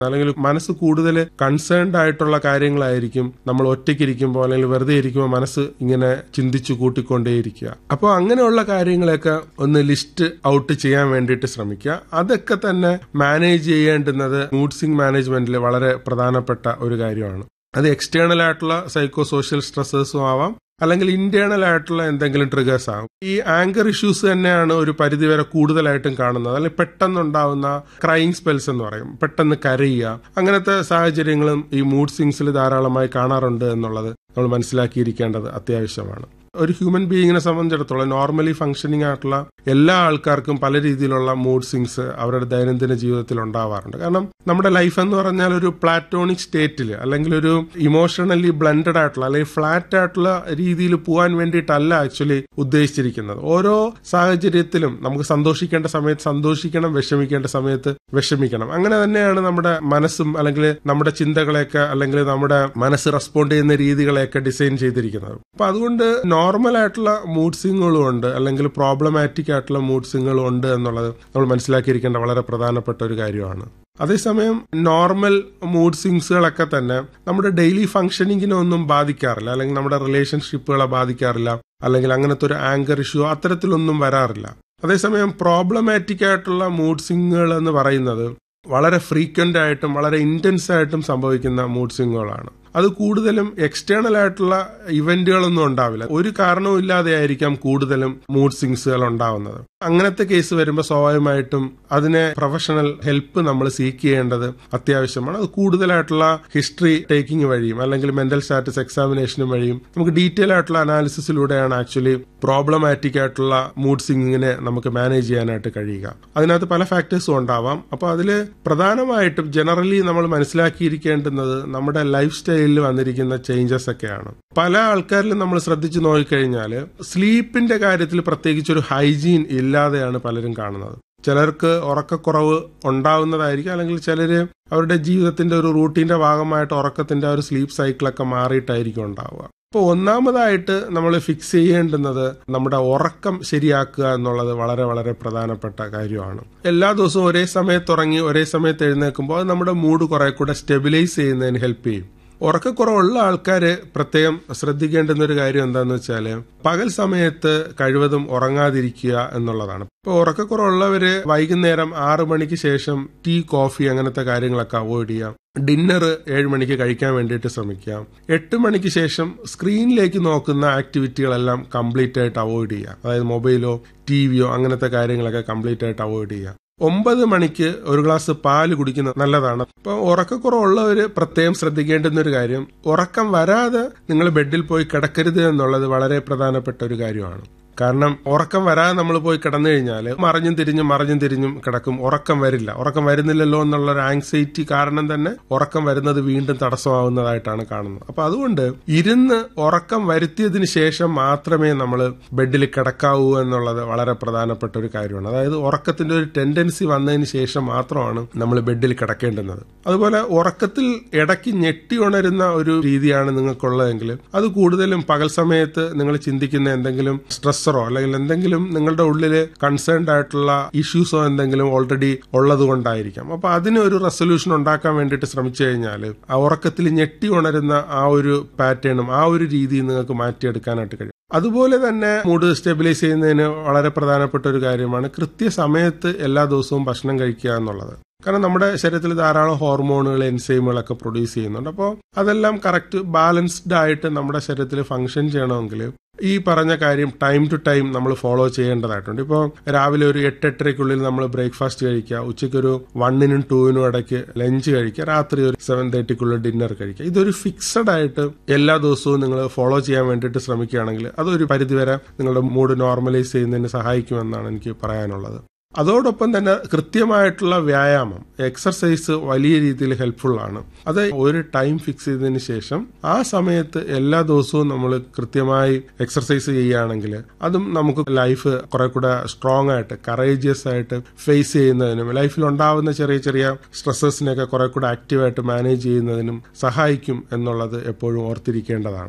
അല്ലെങ്കിൽ മനസ്സ് കൂടുതൽ കൺസേൺഡ് ആയിട്ടുള്ള കാര്യങ്ങളായിരിക്കും നമ്മൾ ഒറ്റയ്ക്കിരിക്കുമ്പോൾ അല്ലെങ്കിൽ വെറുതെ ഇരിക്കുമ്പോൾ മനസ്സ് ഇങ്ങനെ ചിന്തിച്ചു കൂട്ടിക്കൊണ്ടേയിരിക്കുക അപ്പോൾ അങ്ങനെയുള്ള കാര്യങ്ങളൊക്കെ ഒന്ന് ലിസ്റ്റ് ഔട്ട് ചെയ്യാൻ വേണ്ടിയിട്ട് ശ്രമിക്കുക അതൊക്കെ തന്നെ മാനേജ് ചെയ്യേണ്ടുന്നത് മൂഡ് സിങ് മാനേജ്മെന്റിൽ വളരെ പ്രധാനപ്പെട്ട ഒരു കാര്യമാണ് അത് എക്സ്റ്റേണൽ ആയിട്ടുള്ള സൈക്കോ സോഷ്യൽ സ്ട്രെസ്സേഴ്സും ആവാം അല്ലെങ്കിൽ ഇന്റേണൽ ആയിട്ടുള്ള എന്തെങ്കിലും ട്രിഗേഴ്സ് ആകും ഈ ആങ്കർ ഇഷ്യൂസ് തന്നെയാണ് ഒരു പരിധിവരെ കൂടുതലായിട്ടും കാണുന്നത് അല്ലെങ്കിൽ പെട്ടെന്നുണ്ടാവുന്ന ക്രൈങ് സ്പെൽസ് എന്ന് പറയും പെട്ടെന്ന് കരയുക അങ്ങനത്തെ സാഹചര്യങ്ങളും ഈ മൂഡ് സിങ്സിൽ ധാരാളമായി കാണാറുണ്ട് എന്നുള്ളത് നമ്മൾ മനസ്സിലാക്കിയിരിക്കേണ്ടത് അത്യാവശ്യമാണ് ഒരു ഹ്യൂമൻ ബീയിങ്ങിനെ സംബന്ധിച്ചിടത്തോളം നോർമലി ഫംഗ്ഷനിങ് ആയിട്ടുള്ള എല്ലാ ആൾക്കാർക്കും പല രീതിയിലുള്ള മൂഡ് സിങ്സ് അവരുടെ ദൈനംദിന ജീവിതത്തിൽ ഉണ്ടാവാറുണ്ട് കാരണം നമ്മുടെ ലൈഫ് എന്ന് പറഞ്ഞാൽ ഒരു പ്ലാറ്റോണിക് സ്റ്റേറ്റിൽ അല്ലെങ്കിൽ ഒരു ഇമോഷണലി ബ്ലെൻഡഡ് ആയിട്ടുള്ള അല്ലെങ്കിൽ ഫ്ലാറ്റ് ആയിട്ടുള്ള രീതിയിൽ പോകാൻ വേണ്ടിയിട്ടല്ല ആക്ച്വലി ഉദ്ദേശിച്ചിരിക്കുന്നത് ഓരോ സാഹചര്യത്തിലും നമുക്ക് സന്തോഷിക്കേണ്ട സമയത്ത് സന്തോഷിക്കണം വിഷമിക്കേണ്ട സമയത്ത് വിഷമിക്കണം അങ്ങനെ തന്നെയാണ് നമ്മുടെ മനസ്സും അല്ലെങ്കിൽ നമ്മുടെ ചിന്തകളെയൊക്കെ അല്ലെങ്കിൽ നമ്മുടെ മനസ്സ് റെസ്പോണ്ട് ചെയ്യുന്ന രീതികളെയൊക്കെ ഡിസൈൻ ചെയ്തിരിക്കുന്നത് അപ്പൊ അതുകൊണ്ട് നോർമൽ ആയിട്ടുള്ള മൂഡ് സിങ്ങുകളും ഉണ്ട് അല്ലെങ്കിൽ പ്രോബ്ലമാറ്റിക് ആയിട്ടുള്ള മൂഡ് സിങ്ങുകളും ഉണ്ട് എന്നുള്ളത് നമ്മൾ മനസ്സിലാക്കിയിരിക്കേണ്ട വളരെ പ്രധാനപ്പെട്ട ഒരു കാര്യമാണ് അതേസമയം നോർമൽ മൂഡ് സിങ്സുകളൊക്കെ തന്നെ നമ്മുടെ ഡെയിലി ഫംഗ്ഷനിങ്ങിനെ ഒന്നും ബാധിക്കാറില്ല അല്ലെങ്കിൽ നമ്മുടെ റിലേഷൻഷിപ്പുകളെ ബാധിക്കാറില്ല അല്ലെങ്കിൽ അങ്ങനത്തെ ഒരു ആങ്കർ ഇഷ്യൂ അത്തരത്തിലൊന്നും വരാറില്ല അതേസമയം പ്രോബ്ലമാറ്റിക് ആയിട്ടുള്ള മൂഡ് സിങ്ങുകൾ എന്ന് പറയുന്നത് വളരെ ഫ്രീക്വന്റ് ആയിട്ടും വളരെ ഇന്റൻസ് ആയിട്ടും സംഭവിക്കുന്ന മൂഡ് സിങ്ങുകളാണ് അത് കൂടുതലും എക്സ്റ്റേണൽ ആയിട്ടുള്ള ഇവന്റുകളൊന്നും ഉണ്ടാവില്ല ഒരു കാരണവും ഇല്ലാതെ ആയിരിക്കാം കൂടുതലും മൂഡ് സിങ്സുകൾ ഉണ്ടാവുന്നത് അങ്ങനത്തെ കേസ് വരുമ്പോൾ സ്വാഭാവികമായിട്ടും അതിനെ പ്രൊഫഷണൽ ഹെൽപ്പ് നമ്മൾ സീക്ക് ചെയ്യേണ്ടത് അത്യാവശ്യമാണ് അത് കൂടുതലായിട്ടുള്ള ഹിസ്റ്ററി ടേക്കിംഗ് വഴിയും അല്ലെങ്കിൽ മെന്റൽ സ്റ്റാറ്റസ് എക്സാമിനേഷനും വഴിയും നമുക്ക് ഡീറ്റെയിൽ ആയിട്ടുള്ള അനാലിസിസിലൂടെയാണ് ആക്ച്വലി പ്രോബ്ലമാറ്റിക് ആയിട്ടുള്ള മൂഡ് സിംഗിങ്ങിനെ നമുക്ക് മാനേജ് ചെയ്യാനായിട്ട് കഴിയുക അതിനകത്ത് പല ഫാക്ടേഴ്സും ഉണ്ടാവാം അപ്പോൾ അതിൽ പ്രധാനമായിട്ടും ജനറലി നമ്മൾ മനസ്സിലാക്കിയിരിക്കേണ്ടുന്നത് നമ്മുടെ ലൈഫ് സ്റ്റൈലിൽ വന്നിരിക്കുന്ന ചേഞ്ചസ് ഒക്കെയാണ് പല ആൾക്കാരിലും നമ്മൾ ശ്രദ്ധിച്ചു നോക്കിക്കഴിഞ്ഞാൽ സ്ലീപ്പിന്റെ കാര്യത്തിൽ പ്രത്യേകിച്ച് ഒരു ഹൈജീൻ ഇല്ലാതെയാണ് പലരും കാണുന്നത് ചിലർക്ക് ഉറക്കക്കുറവ് ഉണ്ടാവുന്നതായിരിക്കും അല്ലെങ്കിൽ ചിലര് അവരുടെ ജീവിതത്തിന്റെ ഒരു റൂട്ടീന്റെ ഭാഗമായിട്ട് ഉറക്കത്തിന്റെ ആ ഒരു സ്ലീപ്പ് സൈക്കിളൊക്കെ മാറിയിട്ടായിരിക്കും ഉണ്ടാവുക അപ്പോൾ ഒന്നാമതായിട്ട് നമ്മൾ ഫിക്സ് ചെയ്യേണ്ടുന്നത് നമ്മുടെ ഉറക്കം ശരിയാക്കുക എന്നുള്ളത് വളരെ വളരെ പ്രധാനപ്പെട്ട കാര്യമാണ് എല്ലാ ദിവസവും ഒരേ സമയത്ത് ഉറങ്ങി ഒരേ സമയത്ത് എഴുന്നേൽക്കുമ്പോൾ അത് നമ്മുടെ മൂഡ് കുറെ കൂടെ സ്റ്റെബിലൈസ് ചെയ്യുന്നതിന് ഹെൽപ്പ് ചെയ്യും ഉറക്കക്കുറവുള്ള ആൾക്കാർ പ്രത്യേകം ശ്രദ്ധിക്കേണ്ടുന്ന ഒരു കാര്യം എന്താണെന്ന് വെച്ചാൽ പകൽ സമയത്ത് കഴിവതും ഉറങ്ങാതിരിക്കുക എന്നുള്ളതാണ് ഇപ്പോൾ ഉറക്കക്കുറവുള്ളവര് വൈകുന്നേരം ആറു മണിക്ക് ശേഷം ടീ കോഫി അങ്ങനത്തെ കാര്യങ്ങളൊക്കെ അവോയ്ഡ് ചെയ്യാം ഡിന്നർ ഏഴ് മണിക്ക് കഴിക്കാൻ വേണ്ടിയിട്ട് ശ്രമിക്കാം എട്ട് മണിക്ക് ശേഷം സ്ക്രീനിലേക്ക് നോക്കുന്ന ആക്ടിവിറ്റികളെല്ലാം കംപ്ലീറ്റ് ആയിട്ട് അവോയ്ഡ് ചെയ്യാം അതായത് മൊബൈലോ ടി വിയോ അങ്ങനത്തെ കാര്യങ്ങളൊക്കെ കംപ്ലീറ്റ് ആയിട്ട് അവോയ്ഡ് ചെയ്യാം ഒമ്പത് മണിക്ക് ഒരു ഗ്ലാസ് പാല് കുടിക്കുന്നത് നല്ലതാണ് അപ്പോൾ ഉറക്കക്കുറവുള്ളവര് പ്രത്യേകം ശ്രദ്ധിക്കേണ്ടുന്ന ഒരു കാര്യം ഉറക്കം വരാതെ നിങ്ങൾ ബെഡിൽ പോയി കിടക്കരുത് എന്നുള്ളത് വളരെ പ്രധാനപ്പെട്ട ഒരു കാര്യമാണ് കാരണം ഉറക്കം വരാതെ നമ്മൾ പോയി കിടന്നു കഴിഞ്ഞാൽ മറിഞ്ഞും തിരിഞ്ഞും മറിഞ്ഞും തിരിഞ്ഞും കിടക്കും ഉറക്കം വരില്ല ഉറക്കം വരുന്നില്ലല്ലോ എന്നുള്ള ഒരു ആങ്സൈറ്റി കാരണം തന്നെ ഉറക്കം വരുന്നത് വീണ്ടും തടസ്സമാവുന്നതായിട്ടാണ് കാണുന്നത് അപ്പൊ അതുകൊണ്ട് ഇരുന്ന് ഉറക്കം വരുത്തിയതിന് ശേഷം മാത്രമേ നമ്മൾ ബെഡിൽ കിടക്കാവൂ എന്നുള്ളത് വളരെ പ്രധാനപ്പെട്ട ഒരു കാര്യമാണ് അതായത് ഉറക്കത്തിന്റെ ഒരു ടെൻഡൻസി വന്നതിന് ശേഷം മാത്രമാണ് നമ്മൾ ബെഡിൽ കിടക്കേണ്ടുന്നത് അതുപോലെ ഉറക്കത്തിൽ ഇടയ്ക്ക് ഞെട്ടി ഉണരുന്ന ഒരു രീതിയാണ് നിങ്ങൾക്കുള്ളതെങ്കിൽ അത് കൂടുതലും പകൽ സമയത്ത് നിങ്ങൾ ചിന്തിക്കുന്ന എന്തെങ്കിലും സ്ട്രെസ്സറോ അല്ലെങ്കിൽ എന്തെങ്കിലും നിങ്ങളുടെ ഉള്ളിൽ കൺസേൺഡ് ആയിട്ടുള്ള ഇഷ്യൂസോ എന്തെങ്കിലും ഓൾറെഡി ഉള്ളത് കൊണ്ടായിരിക്കാം അപ്പൊ അതിന് ഒരു റെസൊല്യൂഷൻ ഉണ്ടാക്കാൻ വേണ്ടിയിട്ട് ശ്രമിച്ചു കഴിഞ്ഞാൽ ആ ഉറക്കത്തിൽ ഞെട്ടി ഉണരുന്ന ആ ഒരു പാറ്റേണും ആ ഒരു രീതിയും നിങ്ങൾക്ക് മാറ്റിയെടുക്കാനായിട്ട് കഴിയും അതുപോലെ തന്നെ മൂഡ് സ്റ്റെബിലൈസ് ചെയ്യുന്നതിന് വളരെ പ്രധാനപ്പെട്ട ഒരു കാര്യമാണ് കൃത്യസമയത്ത് എല്ലാ ദിവസവും ഭക്ഷണം കഴിക്കുക എന്നുള്ളത് കാരണം നമ്മുടെ ശരീരത്തിൽ ധാരാളം ഹോർമോണുകൾ എൻസൈമുകളൊക്കെ പ്രൊഡ്യൂസ് ചെയ്യുന്നുണ്ട് അപ്പോൾ അതെല്ലാം കറക്റ്റ് ബാലൻസ്ഡ് ആയിട്ട് നമ്മുടെ ശരീരത്തിൽ ഫംഗ്ഷൻ ചെയ്യണമെങ്കിൽ ഈ പറഞ്ഞ കാര്യം ടൈം ടു ടൈം നമ്മൾ ഫോളോ ചെയ്യേണ്ടതായിട്ടുണ്ട് ഇപ്പോൾ രാവിലെ ഒരു എട്ട് എട്ടരയ്ക്കുള്ളിൽ നമ്മൾ ബ്രേക്ക്ഫാസ്റ്റ് കഴിക്കുക ഉച്ചയ്ക്ക് ഒരു വണ്ണിനും ടൂവിനും ഇടയ്ക്ക് ലഞ്ച് കഴിക്കുക രാത്രി ഒരു സെവൻ തേർട്ടിക്കുള്ളിൽ ഡിന്നർ കഴിക്കുക ഇതൊരു ഫിക്സഡ് ആയിട്ട് എല്ലാ ദിവസവും നിങ്ങൾ ഫോളോ ചെയ്യാൻ വേണ്ടിയിട്ട് ശ്രമിക്കുകയാണെങ്കിൽ അതൊരു പരിധിവരെ നിങ്ങളുടെ മൂഡ് നോർമലൈസ് ചെയ്യുന്നതിന് സഹായിക്കുമെന്നാണ് എനിക്ക് പറയാനുള്ളത് അതോടൊപ്പം തന്നെ കൃത്യമായിട്ടുള്ള വ്യായാമം എക്സർസൈസ് വലിയ രീതിയിൽ ഹെൽപ്ഫുൾ ആണ് അത് ഒരു ടൈം ഫിക്സ് ചെയ്തതിന് ശേഷം ആ സമയത്ത് എല്ലാ ദിവസവും നമ്മൾ കൃത്യമായി എക്സർസൈസ് ചെയ്യുകയാണെങ്കിൽ അതും നമുക്ക് ലൈഫ് കുറെ കൂടെ സ്ട്രോങ് ആയിട്ട് കറേജിയസ് ആയിട്ട് ഫേസ് ചെയ്യുന്നതിനും ലൈഫിൽ ഉണ്ടാവുന്ന ചെറിയ ചെറിയ സ്ട്രെസ്സസിനെയൊക്കെ കുറെ കൂടെ ആക്റ്റീവായിട്ട് മാനേജ് ചെയ്യുന്നതിനും സഹായിക്കും എന്നുള്ളത് എപ്പോഴും ഓർത്തിരിക്കേണ്ടതാണ്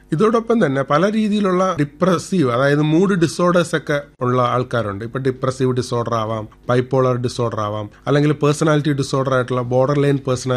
ഇതോടൊപ്പം തന്നെ പല രീതിയിലുള്ള ഡിപ്രസീവ് അതായത് മൂഡ് ഡിസോർഡേഴ്സ് ഒക്കെ ഉള്ള ആൾക്കാരുണ്ട് ഇപ്പൊ ഡിപ്രസീവ് ഡിസോർഡർ ആവാം ബൈപ്പോളർ ഡിസോർഡർ ആവാം അല്ലെങ്കിൽ പേഴ്സണാലിറ്റി ഡിസോർഡർ ആയിട്ടുള്ള ബോർഡർ ലൈൻ പേഴ്സണാലിറ്റി